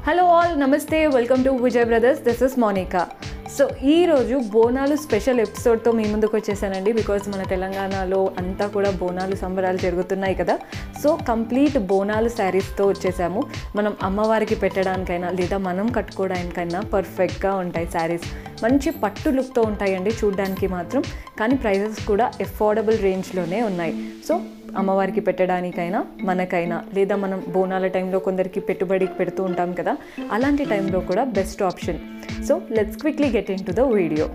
hello all నమస్తే welcome to Vijay brothers this is Monika so ఈరోజు Bonalu special ఎపిసోడ్తో మీ ముందుకు వచ్చేసానండి బికాజ్ మన తెలంగాణలో అంతా కూడా బోనాలు సంబరాలు జరుగుతున్నాయి కదా సో కంప్లీట్ బోనాలు శారీస్తో వచ్చేసాము మనం అమ్మవారికి పెట్టడానికైనా లేదా మనం కట్టుకోవడానికైనా పర్ఫెక్ట్గా ఉంటాయి శారీస్ మంచి పట్టు లుక్తో ఉంటాయండి చూడ్డానికి మాత్రం కానీ ప్రైజెస్ కూడా ఎఫోర్డబుల్ రేంజ్లోనే ఉన్నాయి సో అమ్మవారికి పెట్టడానికైనా మనకైనా లేదా మనం బోనాల టైంలో కొందరికి పెట్టుబడికి పెడుతూ ఉంటాం కదా అలాంటి టైంలో కూడా best option so let's quickly get into the video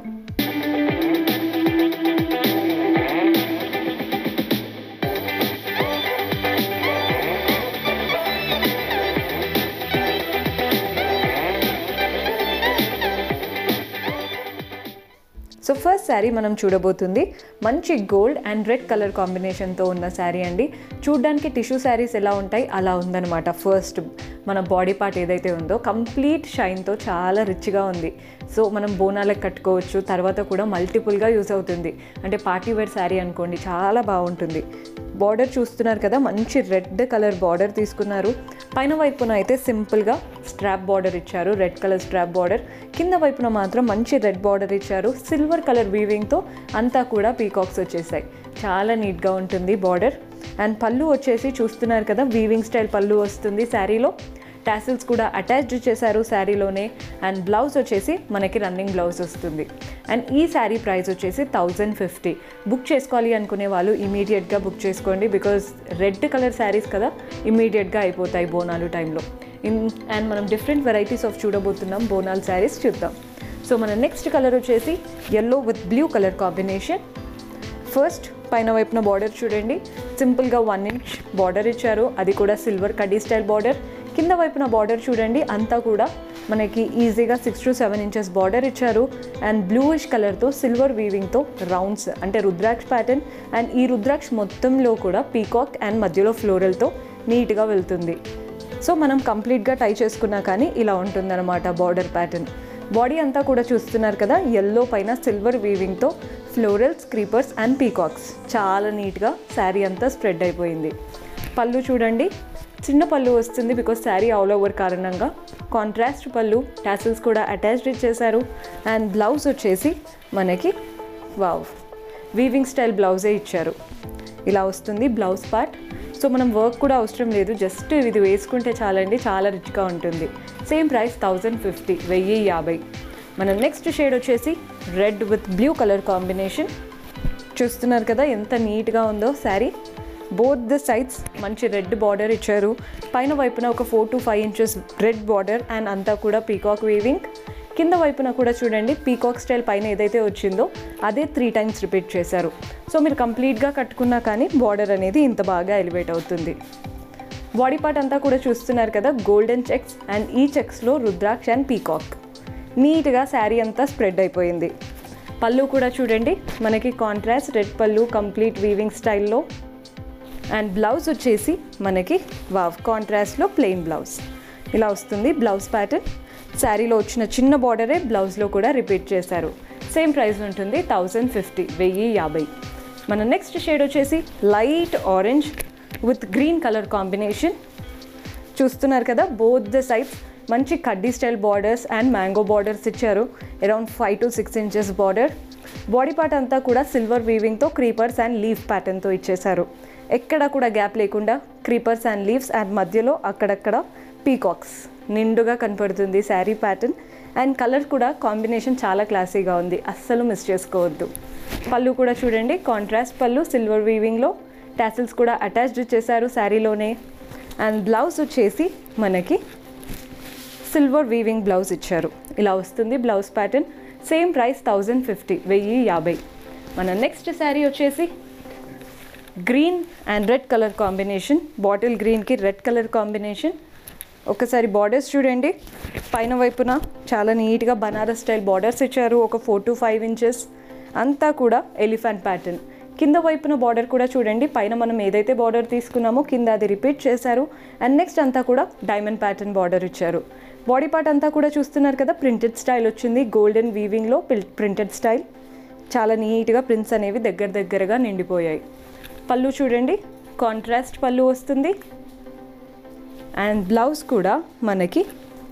so first sari మనం చూడబోతుంది మంచి గోల్డ్ అండ్ రెడ్ కలర్ కాంబినేషన్తో ఉన్న శారీ అండి చూడ్డానికి టిష్యూ శారీస్ ఎలా ఉంటాయి అలా ఉందన్నమాట ఫస్ట్ మన బాడీ పార్ట్ ఏదైతే ఉందో కంప్లీట్ షైన్తో చాలా రిచ్గా ఉంది సో మనం బోనాలకు కట్టుకోవచ్చు తర్వాత కూడా మల్టిపుల్గా యూస్ అవుతుంది అంటే పార్టీ వేర్ శారీ అనుకోండి చాలా బాగుంటుంది బార్డర్ చూస్తున్నారు కదా మంచి రెడ్ కలర్ బార్డర్ తీసుకున్నారు పైన వైపున అయితే సింపుల్గా స్ట్రాప్ బార్డర్ ఇచ్చారు రెడ్ కలర్ స్ట్రాప్ బార్డర్ కింద వైపున మాత్రం మంచి రెడ్ బార్డర్ ఇచ్చారు సిల్వర్ కలర్ వీవింగ్తో అంతా కూడా పీకాక్స్ వచ్చేసాయి చాలా నీట్గా ఉంటుంది బార్డర్ అండ్ పళ్ళు వచ్చేసి చూస్తున్నారు కదా వీవింగ్ స్టైల్ పళ్ళు వస్తుంది శారీలో టాసిల్స్ కూడా అటాచ్డ్ చేశారు శారీలోనే అండ్ బ్లౌజ్ వచ్చేసి మనకి రన్నింగ్ బ్లౌజ్ వస్తుంది అండ్ ఈ శారీ ప్రైస్ వచ్చేసి థౌజండ్ ఫిఫ్టీ బుక్ చేసుకోవాలి అనుకునే వాళ్ళు ఇమీడియట్గా బుక్ చేసుకోండి బికాజ్ రెడ్ కలర్ శారీస్ కదా ఇమీడియట్గా అయిపోతాయి బోనాలు టైంలో ఇన్ అండ్ మనం డిఫరెంట్ వెరైటీస్ ఆఫ్ చూడబోతున్నాం బోనాల్ శారీస్ చూద్దాం సో మన నెక్స్ట్ కలర్ వచ్చేసి yellow with blue colour combination first పైన వైపున బార్డర్ చూడండి సింపుల్గా వన్ ఇంచ్ బార్డర్ ఇచ్చారు అది కూడా సిల్వర్ కడ్డీ స్టైల్ బార్డర్ కింద వైపున బార్డర్ చూడండి అంతా కూడా మనకి ఈజీగా six to seven inches border ఇచ్చారు అండ్ బ్లూయిష్ కలర్తో సిల్వర్ వీవింగ్తో రౌండ్స్ అంటే రుద్రాక్ష ప్యాటర్న్ అండ్ ఈ రుద్రాక్ష మొత్తంలో కూడా పీకాక్ అండ్ మధ్యలో ఫ్లోరల్తో నీట్గా వెళ్తుంది సో మనం కంప్లీట్గా టై చేసుకున్నా కానీ ఇలా ఉంటుందన్నమాట బార్డర్ ప్యాటర్న్ బాడీ అంతా కూడా చూస్తున్నారు కదా ఎల్లో పైన సిల్వర్ వీవింగ్తో ఫ్లోరల్స్ క్రీపర్స్ అండ్ పీకాక్స్ చాలా నీట్గా శారీ అంతా స్ప్రెడ్ అయిపోయింది పళ్ళు చూడండి చిన్న పళ్ళు వస్తుంది బికాస్ శారీ ఆల్ ఓవర్ కారణంగా కాంట్రాస్ట్ పళ్ళు టాసిల్స్ కూడా అటాచ్డ్ ఇచ్చేశారు అండ్ బ్లౌజ్ వచ్చేసి మనకి వావ్ వీవింగ్ స్టైల్ బ్లౌజే ఇచ్చారు ఇలా వస్తుంది బ్లౌజ్ పార్ట్ సో మనం వర్క్ కూడా అవసరం లేదు జస్ట్ ఇది వేసుకుంటే చాలండి చాలా రిచ్గా ఉంటుంది సేమ్ ప్రైస్ థౌజండ్ ఫిఫ్టీ వెయ్యి యాభై మన నెక్స్ట్ షేడ్ వచ్చేసి red with blue colour combination చూస్తున్నారు కదా ఎంత నీట్గా ఉందో శారీ బోత్ ద సైడ్స్ మంచి రెడ్ బార్డర్ ఇచ్చారు పైన వైపున ఒక four to five inches red border and అంతా కూడా పీకాక్ వీవింగ్ కింద వైపున కూడా చూడండి పీకాక్ స్టైల్ పైన ఏదైతే వచ్చిందో అదే త్రీ టైమ్స్ రిపీట్ చేశారు సో మీరు కంప్లీట్గా కట్టుకున్నా కానీ బార్డర్ అనేది ఇంత బాగా ఎలివేట్ అవుతుంది బాడీ పార్ట్ అంతా కూడా చూస్తున్నారు కదా గోల్డెన్ చెక్స్ అండ్ ఈ చెక్స్లో రుద్రాక్ష అండ్ పీకాక్ నీట్గా శారీ అంతా స్ప్రెడ్ అయిపోయింది పళ్ళు కూడా చూడండి మనకి కాంట్రాస్ట్ రెడ్ పళ్ళు కంప్లీట్ వీవింగ్ స్టైల్లో అండ్ బ్లౌజ్ వచ్చేసి మనకి వావ్ కాంట్రాస్ట్లో ప్లెయిన్ బ్లౌజ్ ఇలా వస్తుంది బ్లౌజ్ ప్యాటర్న్ శారీలో వచ్చిన చిన్న బార్డరే బ్లౌజ్లో కూడా రిపీట్ చేశారు సేమ్ ప్రైస్ ఉంటుంది థౌజండ్ ఫిఫ్టీ వెయ్యి యాభై మన నెక్స్ట్ షేడ్ వచ్చేసి light orange with green colour combination చూస్తున్నారు కదా బోత్ ద సైడ్స్ మంచి కడ్డీ style borders and mango borders ఇచ్చారు around five to six inches border body part అంతా కూడా సిల్వర్ వీవింగ్తో క్రీపర్స్ అండ్ లీఫ్ ప్యాటర్న్తో ఇచ్చేశారు ఎక్కడ కూడా గ్యాప్ లేకుండా క్రీపర్స్ అండ్ లీవ్స్ అండ్ మధ్యలో అక్కడక్కడ పీకాక్స్ నిండుగా కనపడుతుంది శారీ ప్యాటర్న్ అండ్ కలర్ కూడా కాంబినేషన్ చాలా క్లాసీగా ఉంది అస్సలు మిస్ చేసుకోవద్దు పళ్ళు కూడా చూడండి కాంట్రాస్ట్ పళ్ళు సిల్వర్ వీవింగ్లో టాసిల్స్ కూడా అటాచ్డ్ చేశారు శారీలోనే అండ్ బ్లౌజ్ వచ్చేసి మనకి సిల్వర్ వీవింగ్ బ్లౌజ్ ఇచ్చారు ఇలా వస్తుంది blouse pattern same price thousand fifty వెయ్యి యాభై మన నెక్స్ట్ శారీ వచ్చేసి green and red colour combination bottle గ్రీన్కి రెడ్ కలర్ కాంబినేషన్ ఒకసారి బార్డర్స్ చూడండి పైన వైపున చాలా నీట్గా బనారస్ స్టైల్ బార్డర్స్ ఇచ్చారు ఒక ఫోర్ టు ఫైవ్ ఇంచెస్ అంతా కూడా ఎలిఫెంట్ ప్యాటర్న్ కింద వైపున బార్డర్ కూడా చూడండి పైన మనం ఏదైతే బార్డర్ తీసుకున్నామో కింద అది రిపీట్ చేశారు అండ్ నెక్స్ట్ అంతా కూడా డైమండ్ ప్యాటర్న్ బార్డర్ ఇచ్చారు బాడీ పార్ట్ అంతా కూడా చూస్తున్నారు కదా ప్రింటెడ్ స్టైల్ వచ్చింది గోల్డెన్ వీవింగ్లో ప్రింటెడ్ స్టైల్ చాలా నీట్గా ప్రింట్స్ అనేవి దగ్గర దగ్గరగా నిండిపోయాయి పళ్ళు చూడండి కాంట్రాస్ట్ పళ్ళు వస్తుంది అండ్ బ్లౌజ్ కూడా మనకి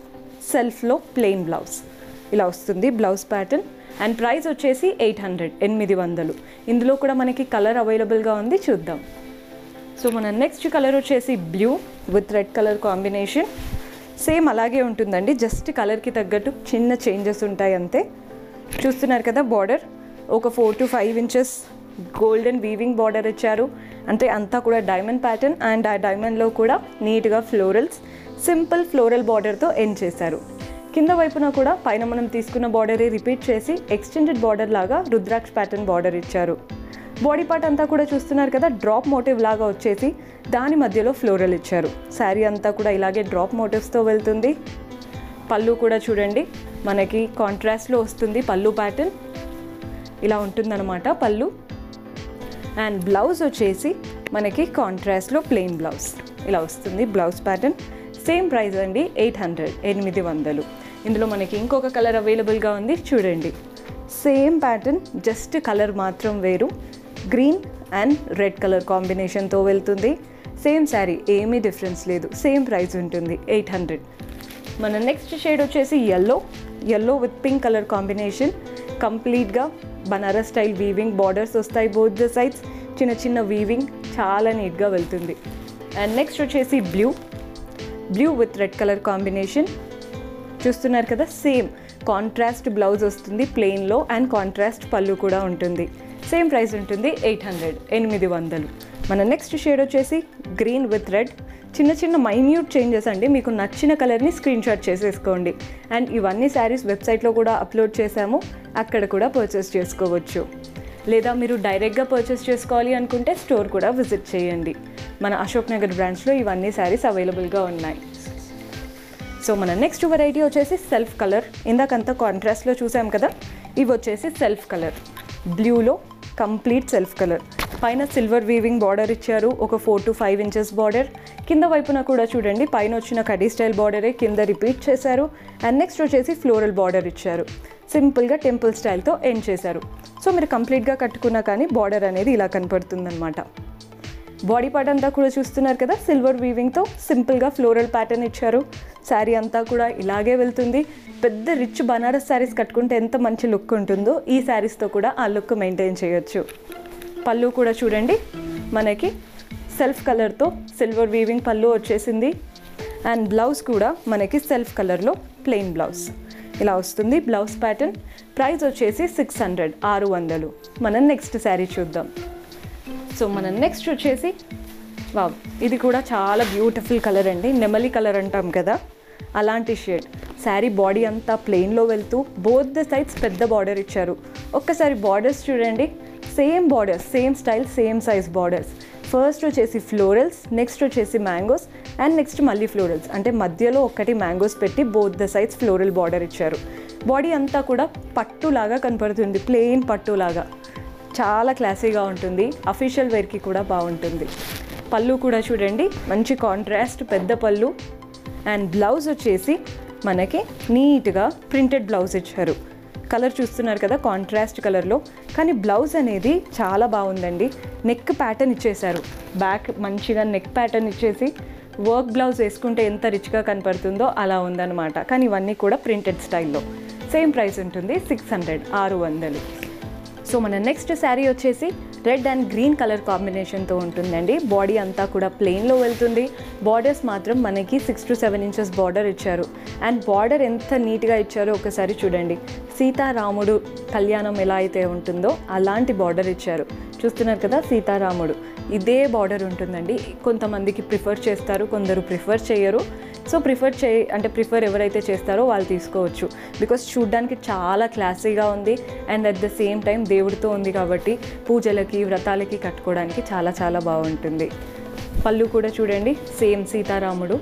సెల్ఫ్లో ప్లెయిన్ బ్లౌజ్ ఇలా వస్తుంది బ్లౌజ్ ప్యాటర్న్ అండ్ ప్రైస్ వచ్చేసి ఎయిట్ హండ్రెడ్ ఎనిమిది వందలు ఇందులో కూడా మనకి కలర్ అవైలబుల్గా ఉంది చూద్దాం సో మన నెక్స్ట్ కలర్ వచ్చేసి blue with red colour combination same అలాగే ఉంటుందండి జస్ట్ కలర్కి తగ్గట్టు చిన్న చేంజెస్ ఉంటాయి అంతే చూస్తున్నారు కదా బార్డర్ ఒక four to five inches golden weaving border ఇచ్చారు అంటే అంతా కూడా డైమండ్ ప్యాటర్న్ అండ్ ఆ డైమండ్లో కూడా నీట్గా ఫ్లోరల్స్ సింపుల్ ఫ్లోరల్ బార్డర్తో ఎండ్ చేశారు కింద వైపున కూడా పైన మనం తీసుకున్న బార్డరే రిపీట్ చేసి ఎక్స్టెండెడ్ బార్డర్ లాగా రుద్రాక్ష ప్యాటర్న్ బార్డర్ ఇచ్చారు బాడీ పార్ట్ అంతా కూడా చూస్తున్నారు కదా డ్రాప్ మోటివ్ లాగా వచ్చేసి దాని మధ్యలో ఫ్లోరల్ ఇచ్చారు శారీ అంతా కూడా ఇలాగే డ్రాప్ మోటివ్స్తో వెళ్తుంది పళ్ళు కూడా చూడండి మనకి కాంట్రాస్ట్లో వస్తుంది పళ్ళు ప్యాటర్న్ ఇలా ఉంటుందన్నమాట పళ్ళు అండ్ బ్లౌజ్ వచ్చేసి మనకి కాంట్రాస్ట్లో ప్లెయిన్ బ్లౌజ్ ఇలా వస్తుంది బ్లౌజ్ ప్యాటర్న్ సేమ్ ప్రైస్ అండి ఎయిట్ హండ్రెడ్ ఎనిమిది వందలు ఇందులో మనకి ఇంకొక కలర్ అవైలబుల్గా ఉంది చూడండి సేమ్ ప్యాటర్న్ జస్ట్ కలర్ మాత్రం వేరు గ్రీన్ అండ్ రెడ్ కలర్ కాంబినేషన్తో వెళ్తుంది సేమ్ శారీ ఏమీ డిఫరెన్స్ లేదు సేమ్ ప్రైస్ ఉంటుంది ఎయిట్ హండ్రెడ్ మన నెక్స్ట్ షేడ్ వచ్చేసి yellow yellow with pink colour combination కంప్లీట్గా బనారస్ స్టైల్ వీవింగ్ బార్డర్స్ వస్తాయి బోత్ ద సైడ్స్ చిన్న చిన్న వీవింగ్ చాలా నీట్గా వెళ్తుంది అండ్ నెక్స్ట్ వచ్చేసి blue blue with red colour combination చూస్తున్నారు కదా సేమ్ కాంట్రాస్ట్ బ్లౌజ్ వస్తుంది ప్లెయిన్లో అండ్ కాంట్రాస్ట్ పళ్ళు కూడా ఉంటుంది సేమ్ ప్రైస్ ఉంటుంది ఎయిట్ హండ్రెడ్ ఎనిమిది వందలు మన నెక్స్ట్ షేడ్ వచ్చేసి గ్రీన్ విత్ రెడ్ చిన్న చిన్న మైన్యూట్ చేంజెస్ అండి మీకు నచ్చిన కలర్ని స్క్రీన్ షాట్ చేసేసుకోండి అండ్ ఇవన్నీ శారీస్ వెబ్సైట్లో కూడా అప్లోడ్ చేశాము అక్కడ కూడా పర్చేస్ చేసుకోవచ్చు లేదా మీరు డైరెక్ట్గా పర్చేస్ చేసుకోవాలి అనుకుంటే స్టోర్ కూడా విజిట్ చేయండి మన అశోక్ నగర్ బ్రాంచ్లో ఇవన్నీ శారీస్ అవైలబుల్గా ఉన్నాయి సో మన నెక్స్ట్ వెరైటీ వచ్చేసి సెల్ఫ్ కలర్ ఇందాకంతా కాంట్రాస్ట్లో చూసాం కదా ఇవి వచ్చేసి సెల్ఫ్ కలర్ బ్లూలో కంప్లీట్ సెల్ఫ్ కలర్ పైన సిల్వర్ వీవింగ్ బార్డర్ ఇచ్చారు ఒక four to five inches border కింద వైపున కూడా చూడండి పైన వచ్చిన కడీ స్టైల్ బార్డరే కింద రిపీట్ చేశారు అండ్ నెక్స్ట్ వచ్చేసి ఫ్లోరల్ బార్డర్ ఇచ్చారు సింపుల్గా టెంపుల్ స్టైల్తో ఎండ్ చేశారు సో మీరు కంప్లీట్గా కట్టుకున్నా కానీ బార్డర్ అనేది ఇలా కనపడుతుందన్నమాట బాడీ పార్ట్ అంతా కూడా చూస్తున్నారు కదా సిల్వర్ వీవింగ్తో సింపుల్గా ఫ్లోరల్ ప్యాటర్న్ ఇచ్చారు శారీ అంతా కూడా ఇలాగే వెళ్తుంది పెద్ద రిచ్ బనారస్ శారీస్ కట్టుకుంటే ఎంత మంచి లుక్ ఉంటుందో ఈ శారీస్తో కూడా ఆ లుక్ మెయింటైన్ చేయొచ్చు పళ్ళు కూడా చూడండి మనకి సెల్ఫ్ కలర్తో సిల్వర్ వీవింగ్ పళ్ళు వచ్చేసింది అండ్ బ్లౌజ్ కూడా మనకి సెల్ఫ్ కలర్లో ప్లెయిన్ బ్లౌజ్ ఇలా వస్తుంది బ్లౌజ్ ప్యాటర్న్ ప్రైస్ వచ్చేసి సిక్స్ హండ్రెడ్ ఆరు వందలు మనం నెక్స్ట్ శారీ చూద్దాం సో మన నెక్స్ట్ వచ్చేసి వావ్ ఇది కూడా చాలా బ్యూటిఫుల్ కలర్ అండి నెమలి కలర్ అంటాం కదా అలాంటి షేడ్ శారీ బాడీ అంతా ప్లెయిన్లో వెళ్తూ బోత్ ద సైడ్స్ పెద్ద బార్డర్ ఇచ్చారు ఒక్కసారి బార్డర్స్ చూడండి same borders same style same size borders first వచ్చేసి ఫ్లోరల్స్ నెక్స్ట్ వచ్చేసి మ్యాంగోస్ అండ్ నెక్స్ట్ మళ్ళీ ఫ్లోరల్స్ అంటే మధ్యలో ఒకటి మ్యాంగోస్ పెట్టి both the sides floral border ఇచ్చారు బాడీ అంతా కూడా పట్టులాగా కనపడుతుంది ప్లెయిన్ పట్టులాగా చాలా క్లాసీగా ఉంటుంది అఫీషియల్ వేర్కి కూడా బాగుంటుంది పళ్ళు కూడా చూడండి మంచి కాంట్రాస్ట్ పెద్ద పళ్ళు అండ్ బ్లౌజ్ వచ్చేసి మనకి నీట్గా ప్రింటెడ్ బ్లౌజ్ ఇచ్చారు కలర్ చూస్తున్నారు కదా కాంట్రాస్ట్ కలర్లో కానీ బ్లౌజ్ అనేది చాలా బాగుందండి నెక్ ప్యాటర్న్ ఇచ్చేశారు బ్యాక్ మంచిగా నెక్ ప్యాటర్న్ ఇచ్చేసి వర్క్ బ్లౌజ్ వేసుకుంటే ఎంత రిచ్గా కనపడుతుందో అలా ఉందన్నమాట కానీ ఇవన్నీ కూడా ప్రింటెడ్ స్టైల్లో సేమ్ ప్రైస్ ఉంటుంది సిక్స్ హండ్రెడ్ ఆరు వందలు సో మన నెక్స్ట్ శారీ వచ్చేసి రెడ్ అండ్ గ్రీన్ కలర్ కాంబినేషన్తో ఉంటుందండి బాడీ అంతా కూడా ప్లెయిన్లో వెళ్తుంది బార్డర్స్ మాత్రం మనకి six to seven inches border ఇచ్చారు అండ్ బార్డర్ ఎంత నీట్గా ఇచ్చారో ఒకసారి చూడండి సీతారాముడు కళ్యాణం ఎలా అయితే ఉంటుందో అలాంటి బార్డర్ ఇచ్చారు చూస్తున్నారు కదా సీతారాముడు ఇదే బార్డర్ ఉంటుందండి కొంతమందికి ప్రిఫర్ చేస్తారు కొందరు ప్రిఫర్ చేయరు సో ప్రిఫర్ చే అంటే ప్రిఫర్ ఎవరైతే చేస్తారో వాళ్ళు తీసుకోవచ్చు బికాస్ చూడ్డానికి చాలా క్లాసీగా ఉంది and at the same time దేవుడితో ఉంది కాబట్టి పూజలకి వ్రతాలకి కట్టుకోవడానికి చాలా చాలా బాగుంటుంది పళ్ళు కూడా చూడండి సేమ్ సీతారాముడు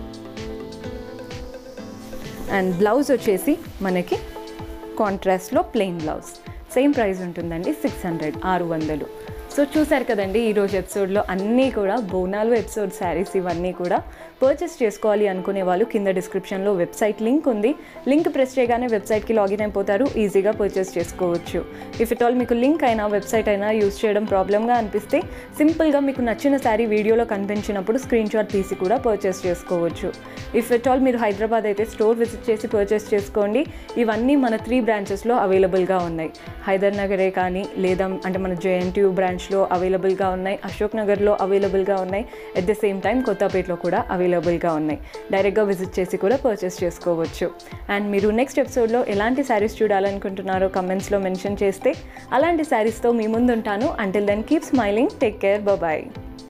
అండ్ బ్లౌజ్ వచ్చేసి మనకి కాంట్రాస్ట్లో ప్లెయిన్ బ్లౌజ్ సేమ్ ప్రైస్ ఉంటుందండి సిక్స్ హండ్రెడ్ ఆరు వందలు సో చూసారు కదండి ఈరోజు ఎపిసోడ్లో అన్నీ కూడా బోనాలు ఎపిసోడ్ శారీస్ ఇవన్నీ కూడా పర్చేస్ చేసుకోవాలి అనుకునే వాళ్ళు కింద డిస్క్రిప్షన్లో వెబ్సైట్ లింక్ ఉంది లింక్ ప్రెస్ చేయగానే వెబ్సైట్కి లాగిన్ అయిపోతారు ఈజీగా పర్చేస్ చేసుకోవచ్చు ఇఫ్ ఇట్ ఆల్ మీకు లింక్ అయినా వెబ్సైట్ అయినా యూస్ చేయడం ప్రాబ్లమ్గా అనిపిస్తే సింపుల్గా మీకు నచ్చిన శారీ వీడియోలో కనిపించినప్పుడు స్క్రీన్ షాట్ తీసి కూడా పర్చేస్ చేసుకోవచ్చు ఇఫ్ ఇట్ ఆల్ మీరు హైదరాబాద్ అయితే స్టోర్ విజిట్ చేసి పర్చేస్ చేసుకోండి ఇవన్నీ మన త్రీ బ్రాంచెస్లో అవైలబుల్గా ఉన్నాయి హైదర్ నగరే కానీ లేదా అంటే మన జేఎన్టీయూ బ్రాంచ్లో అవైలబుల్గా ఉన్నాయి అశోక్ నగర్లో అవైలబుల్గా ఉన్నాయి అట్ ద సేమ్ టైం కొత్తపేటలో కూడా అవైలబుల్గా ఉన్నాయి డైరెక్ట్గా విజిట్ చేసి కూడా పర్చేస్ చేసుకోవచ్చు అండ్ మీరు నెక్స్ట్ ఎపిసోడ్లో ఎలాంటి శారీస్ చూడాలనుకుంటున్నారో కమెంట్స్లో మెన్షన్ చేస్తే అలాంటి శారీస్తో మీ ముందుంటాను until then keep smiling take care bye